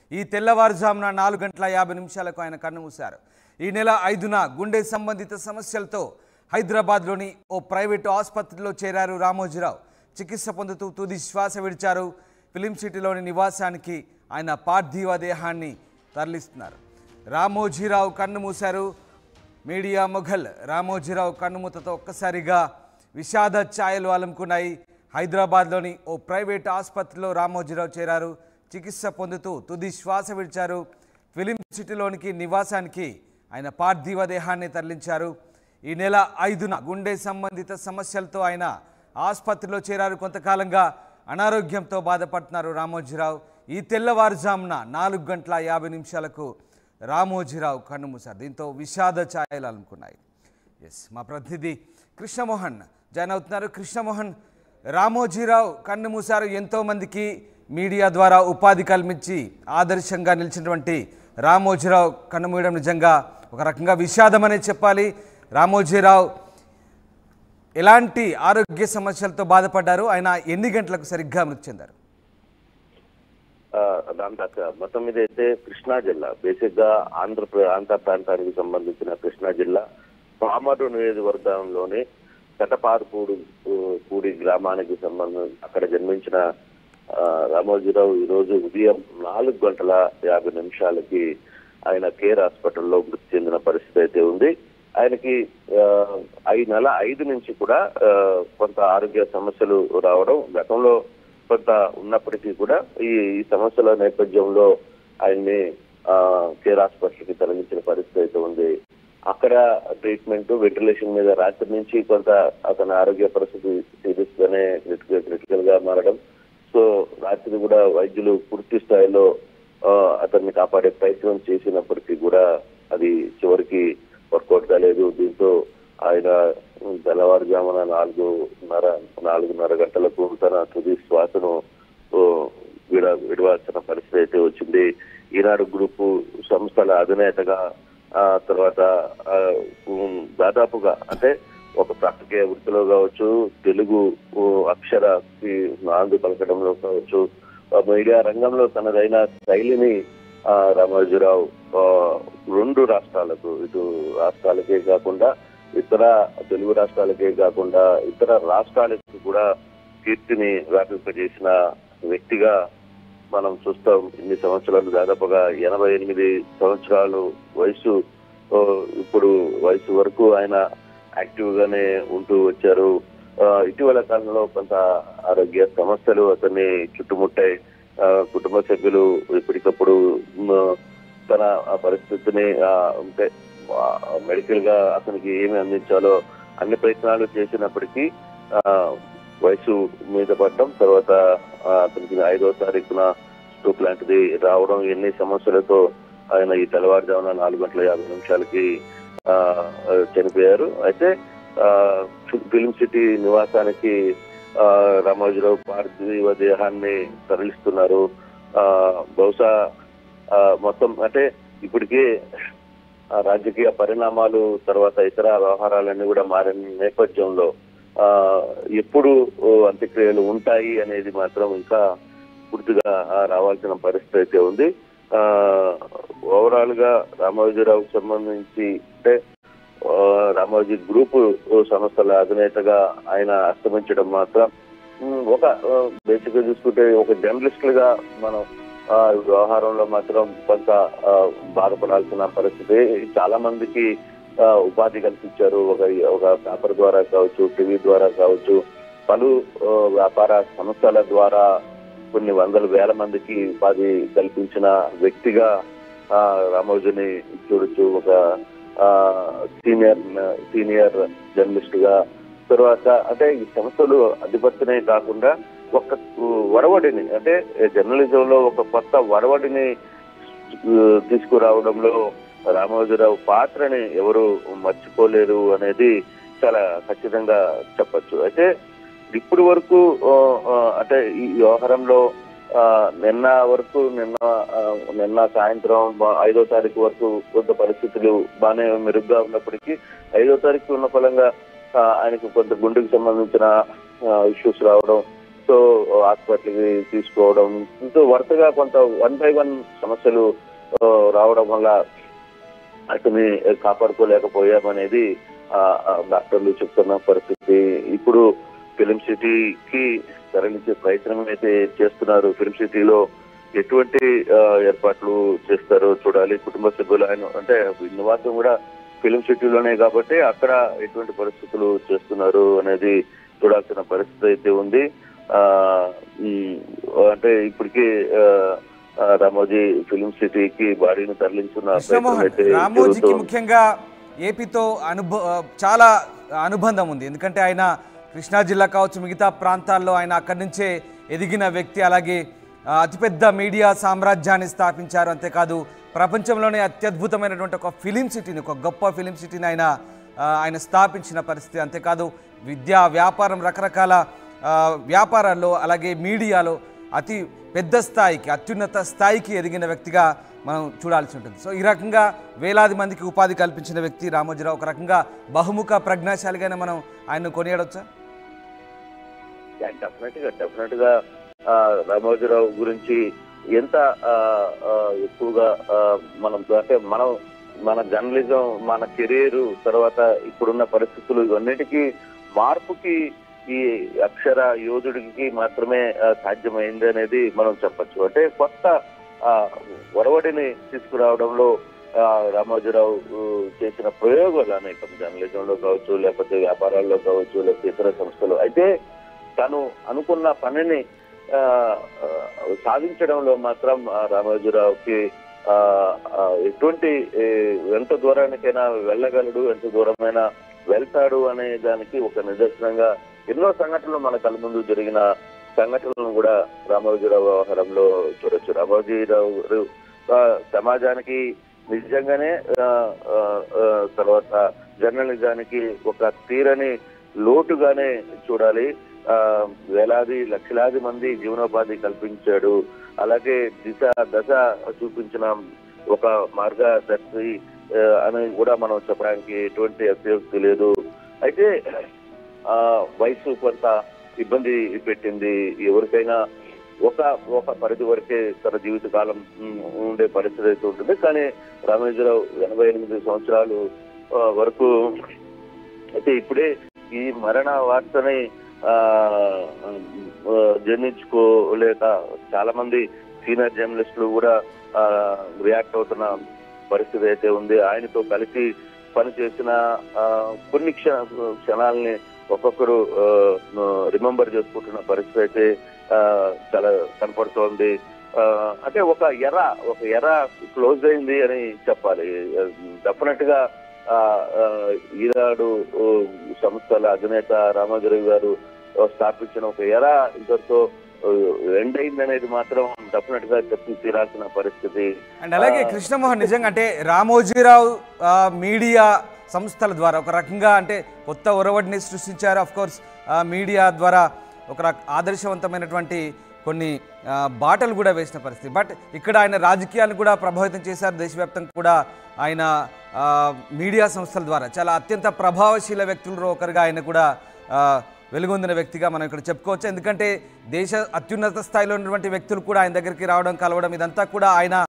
ఈ తెల్లవారుజామున నాలుగు గంటల యాభై నిమిషాలకు ఆయన కన్నుమూశారు ఈ నెల ఐదున గుండె సంబంధిత సమస్యలతో హైదరాబాద్లోని ఓ ప్రైవేటు ఆసుపత్రిలో చేరారు రామోజీరావు చికిత్స పొందుతూ తుది శ్వాస విడిచారు ఫిలిం సిటీలోని నివాసానికి ఆయన పార్థివ దేహాన్ని తరలిస్తున్నారు రామోజీరావు కన్ను మూశారు మీడియా మొఘల్ రామోజీరావు కన్నుమూతతో ఒక్కసారిగా విషాద ఛాయలు అలుముకున్నాయి హైదరాబాద్లోని ఓ ప్రైవేట్ ఆసుపత్రిలో రామోజీరావు చేరారు చికిత్స పొందుతూ తుది శ్వాస విడిచారు ఫిలిం సిటీలోనికి నివాసానికి ఆయన పార్థివ దేహాన్ని తరలించారు ఈ నెల ఐదున గుండె సంబంధిత సమస్యలతో ఆయన ఆసుపత్రిలో చేరారు కొంతకాలంగా అనారోగ్యంతో బాధపడుతున్నారు రామోజీరావు ఈ తెల్లవారుజామున నాలుగు గంటల యాభై నిమిషాలకు రామోజీరావు కన్నుమూశారు దీంతో విషాద ఛాయలు అలుముకున్నాయి ఎస్ మా ప్రతినిధి కృష్ణమోహన్ జాయిన్ అవుతున్నారు కృష్ణమోహన్ రామోజీరావు కన్ను మూశారు ఎంతోమందికి మీడియా ద్వారా ఉపాధి కల్పించి ఆదర్శంగా నిలిచినటువంటి రామోజీరావు కన్నుమూయడం నిజంగా ఒక రకంగా విషాదమనే చెప్పాలి రామోజీరావు ఎలాంటి ఆరోగ్య సమస్యలతో బాధపడ్డారు ఆయన ఎన్ని గంటలకు సరిగ్గా మృతి చెందారు ఆ, రామదాస్ మొత్తం మీద అయితే కృష్ణా జిల్లా బేసిక్ గా ఆంధ్ర ఆంధ్ర ప్రాంతానికి సంబంధించిన కృష్ణా జిల్లా పామరు నియోజకవర్గంలోని కటపారుపూడి పూడి గ్రామానికి సంబంధం అక్కడ జన్మించిన ఆ, రామోజీరావు ఈ రోజు ఉదయం నాలుగు గంటల యాభై నిమిషాలకి ఆయన కేర్ హాస్పిటల్లో మృతి చెందిన పరిస్థితి అయితే ఉంది ఆయనకి ఆ, ఈ నెల ఐదు నుంచి కూడా ఆ, కొంత ఆరోగ్య సమస్యలు రావడం గతంలో కొంత ఉన్నప్పటికీ కూడా ఈ ఈ సమస్యల నేపథ్యంలో ఆయన్ని ఆ, కేర్ హాస్పిటల్ కి తరలించిన పరిస్థితి అయితే ఉంది అక్కడ ట్రీట్మెంట్ వెంటిలేషన్ మీద రాత్రి నుంచి కొంత అతని ఆరోగ్య పరిస్థితి సీరియస్ గానే క్రిటికల్ గా మారడం సో రాత్రి కూడా వైద్యులు పూర్తి స్థాయిలో ఆ, అతన్ని కాపాడే ప్రయత్నం చేసినప్పటికీ కూడా అది చివరికి వర్కౌట్ కాలేదు దీంతో ఆయన తెల్లవారుజామున నాలుగున్నర నాలుగున్నర గంటలకు తన తుది శ్వాసను ఓ, విడ విడవాల్సిన పరిస్థితి అయితే వచ్చింది ఈనాడు గ్రూపు సంస్థల అధినేతగా ఆ తర్వాత ఆ, ఉమ్, దాదాపుగా అంటే ఒక ప్రాక్టికే వృత్తిలో కావచ్చు తెలుగు ఓ, అక్షరకి నాంది పలకడంలో కావచ్చు ఆ, మీడియా రంగంలో తనదైన శైలిని ఆ, రామోజీరావు ఆ, రెండు రాష్ట్రాలకు ఇటు రాష్ట్రాలకే కాకుండా ఇతర తెలుగు రాష్ట్రాలకే కాకుండా ఇతర రాష్ట్రాలకు కూడా కీర్తిని వ్యాపింపజేసిన వ్యక్తిగా మనం చూస్తాం ఇన్ని సంవత్సరాలు దాదాపుగా ఎనభై ఎనిమిది సంవత్సరాలు వయసు ఓ, ఇప్పుడు వయసు వరకు ఆయన యాక్టివ్ గానే ఉంటూ వచ్చారు ఆ, ఇటీవల కాలంలో కొంత ఆరోగ్య సమస్యలు అతన్ని చుట్టుముట్టాయి ఆ, కుటుంబ సభ్యులు ఎప్పటికప్పుడు మ్, తన ఆ పరిస్థితిని ఆ, అంటే మెడికల్ గా అతనికి ఏమి అందించాలో అన్ని ప్రయత్నాలు చేసినప్పటికీ ఆ, వయసు మీద పడడం తర్వాత ఆ, అతనికి ఐదో తారీఖున స్ట్రోక్ లాంటిది రావడం ఎన్ని సమస్యలతో ఆయన ఈ తెల్లవారుజామున నాలుగు గంటల యాభై నిమిషాలకి ఆ, చనిపోయారు అయితే ఆ, ఫిల్మ్ సిటీ నివాసానికి ఆ, రామోజీరావు పార్థివ దేహాన్ని తరలిస్తున్నారు ఆ, బహుశా ఆ, మొత్తం అంటే ఇప్పటికే ఆ, రాజకీయ పరిణామాలు తర్వాత ఇతర వ్యవహారాలన్నీ కూడా మారిన నేపథ్యంలో ఆ ఎప్పుడు ఓ, అంత్యక్రియలు ఉంటాయి అనేది మాత్రం ఇంకా పూర్తిగా ఆ, రావాల్సిన పరిస్థితి అయితే ఉంది ఆ ఓవరాల్ గా రామోజీరావుకు సంబంధించి అంటే ఆ, రామోజీ గ్రూప్ సంస్థల అధినేతగా ఆయన అస్తమించడం మాత్రం ఉమ్, ఒక బేసిక్ గా చూసుకుంటే ఒక జర్నలిస్ట్ గా మనం ఆ, ఈ వ్యవహారంలో మాత్రం కొంత ఆ, బాధపడాల్సిన పరిస్థితి చాలా మందికి ఆ, ఉపాధి కల్పించారు ఒక ఒక పేపర్ ద్వారా కావచ్చు టీవీ ద్వారా కావచ్చు పలు ఆ, వ్యాపార సంస్థల ద్వారా కొన్ని వందల వేల మందికి ఉపాధి కల్పించిన వ్యక్తిగా ఆ, రామోజీని చూడొచ్చు ఒక ఆ, సీనియర్ సీనియర్ జర్నలిస్ట్ గా తర్వాత అంటే ఈ సంస్థలు అధిపత్యనే కాకుండా ఒక వరవడిని అంటే జర్నలిజం లో ఒక కొత్త వరవడిని ఆ, తీసుకురావడంలో రామోజీరావు పాత్రని ఎవరు మర్చిపోలేరు అనేది చాలా ఖచ్చితంగా చెప్పొచ్చు అయితే ఇప్పటి వరకు ఆ, ఆ, అంటే ఈ వ్యవహారంలో ఆ, నిన్న వరకు నిన్న ఆ, నిన్న సాయంత్రం బా- ఐదో తారీఖు వరకు కొంత పరిస్థితులు బాగానే మెరుగ్గా ఉన్నప్పటికీ ఐదో తారీఖు ఉన్న ఫలంగా ఆ, ఆయనకు కొంత గుండెకు సంబంధించిన ఇష్యూస్ రావడం సో హాస్పిటల్కి తీసుకోవడం ఇంటూ వరుసగా కొంత వన్ బై వన్ సమస్యలు ఆ, రావడం వల్ల అతని కాపాడుకోలేకపోయామనేది ఆ, ఆ, డాక్టర్లు చెప్తున్న పరిస్థితి ఇప్పుడు ఫిలిం సిటీకి తరలించే ప్రయత్నం అయితే చేస్తున్నారు ఫిలిం సిటీలో ఎటువంటి ఆ, ఏర్పాట్లు చేస్తారో చూడాలి కుటుంబ సభ్యులు ఆయన అంటే నివాసం కూడా ఫిలిం సిటీలోనే కాబట్టి అక్కడ ఎటువంటి పరిస్థితులు చేస్తున్నారు అనేది చూడాల్సిన పరిస్థితి అయితే ఉంది ఆ ఉమ్, అంటే ఇప్పటికీ ఆ, ఆ, రామోజీ ఫిలిం సిటీకి బాడీని తరలించున్న ప్రయత్నం కృష్ణమోహన్ అయితే రామోజీకి జరుగుతోంది. ముఖ్యంగా ఏపీతో అనుభ చాలా అనుబంధం ఉంది ఎందుకంటే ఆయన కృష్ణా జిల్లా కావచ్చు మిగతా ప్రాంతాల్లో ఆయన అక్కడి నుంచే ఎదిగిన వ్యక్తి అలాగే ఆ, అతిపెద్ద మీడియా సామ్రాజ్యాన్ని స్థాపించారు అంతేకాదు ప్రపంచంలోనే అత్యద్భుతమైనటువంటి ఒక ఫిలిం సిటీని ఒక గొప్ప ఫిలిం సిటీని ఆయన ఆ, ఆయన స్థాపించిన పరిస్థితి అంతేకాదు విద్యా వ్యాపారం రకరకాల ఆ, వ్యాపారాల్లో అలాగే మీడియాలో అతి పెద్ద స్థాయికి అత్యున్నత స్థాయికి ఎదిగిన వ్యక్తిగా మనం చూడాల్సి ఉంటుంది సో ఈ రకంగా వేలాది మందికి ఉపాధి కల్పించిన వ్యక్తి రామోజీరావు ఒక రకంగా బహుముఖ ప్రజ్ఞాశాలిగానే మనం ఆయన్ను కొనియాడొచ్చా డెఫినెట్ గా డెఫినెట్ గా ఆ, రామోజీరావు గురించి ఎంత ఆ, ఆ, ఎక్కువగా ఆ, మనం అంటే మనం మన జర్నలిజం మన కెరీర్ తర్వాత ఇప్పుడున్న పరిస్థితులు ఇవన్నిటికీ మార్పుకి ఈ అక్షర యోధుడికి మాత్రమే ఆ, సాధ్యమైంది అనేది మనం చెప్పొచ్చు అంటే కొత్త ఆ, ఒరవడిని తీసుకురావడంలో ఆ, రామోజీరావు ఊ, చేసిన ప్రయోగాలు అనేకం జర్నలిజంలో కావచ్చు లేకపోతే వ్యాపారాల్లో కావచ్చు లేకపోతే ఇతర సంస్థలు అయితే తను అనుకున్న పనిని ఆ, ఆ, సాధించడంలో మాత్రం ఆ, రామోజీరావుకి ఆ, ఆ, ఎటువంటి ఏ, ఎంత దూరానికైనా వెళ్ళగలడు ఎంత దూరమైనా వెళ్తాడు అనే దానికి ఒక నిదర్శనంగా ఎన్నో సంఘటనలు మన కళ్ళ ముందు జరిగిన సంఘటనలను కూడా రామోజీరావు వ్యవహారంలో చూడొచ్చు రామోజీరావు గారు, ఆ, సమాజానికి నిజంగానే ఆ, ఆ, ఆ, తర్వాత జర్నలిజానికి ఒక తీరని లోటుగానే చూడాలి ఆ, వేలాది లక్షలాది మంది జీవనోపాధి కల్పించాడు అలాగే దిశ దశ చూపించిన ఒక మార్గదర్శి ఆ, అని కూడా మనం చెప్పడానికి ఎటువంటి అతియోక్తి లేదు అయితే ఆ వయసు కొంత ఇబ్బంది పెట్టింది ఎవరికైనా ఒక ఒక పరిధి వరకే తన జీవిత కాలం ఉమ్, ఉండే పరిస్థితి అయితే ఉంటుంది కానీ రామేశ్వరరావు ఎనభై ఎనిమిది సంవత్సరాలు ఆ, వరకు అయితే ఇప్పుడే ఈ మరణ వార్తని ఆ ఆ, జీర్ణించుకోలేక చాలా మంది సీనియర్ జర్నలిస్టులు కూడా ఆ, రియాక్ట్ అవుతున్న పరిస్థితి అయితే ఉంది ఆయనతో కలిసి పనిచేసిన ఆ, కొన్ని క్షణ క్షణాలని ఒక్కొక్కరు రిమెంబర్ చేసుకుంటున్న పరిస్థితి అయితే ఆ, చాలా కనపడుతోంది ఆ, అంటే ఒక ఎర ఒక ఎర క్లోజ్ అయింది అని చెప్పాలి డెఫినెట్ గా ఆ, ఆ, ఈనాడు ఓ, సంస్థల అధినేత రామగిరి గారు ఓ, స్థాపించిన ఒక ఎర ఇంతటితో ఎండ్ అయింది అనేది మాత్రం డెఫినెట్ గా చెప్పి తీరాల్సిన పరిస్థితి అండ్ అలాగే కృష్ణమోహన్ నిజంగా అంటే రామోజీరావు ఆ, మీడియా సంస్థల ద్వారా ఒక రకంగా అంటే కొత్త ఒరవడిని సృష్టించారు అఫ్ కోర్స్ మీడియా ద్వారా ఒక రక ఆదర్శవంతమైనటువంటి కొన్ని ఆ, బాటలు కూడా వేసిన పరిస్థితి బట్ ఇక్కడ ఆయన రాజకీయాలను కూడా ప్రభావితం చేశారు దేశవ్యాప్తంగా కూడా ఆయన ఆ, మీడియా సంస్థల ద్వారా చాలా అత్యంత ప్రభావశీల వ్యక్తులలో ఒకరుగా ఆయన కూడా ఆ, వెలుగొందిన వ్యక్తిగా మనం ఇక్కడ చెప్పుకోవచ్చు ఎందుకంటే దేశ అత్యున్నత స్థాయిలో ఉన్నటువంటి వ్యక్తులు కూడా ఆయన దగ్గరికి రావడం కలవడం ఇదంతా కూడా ఆయన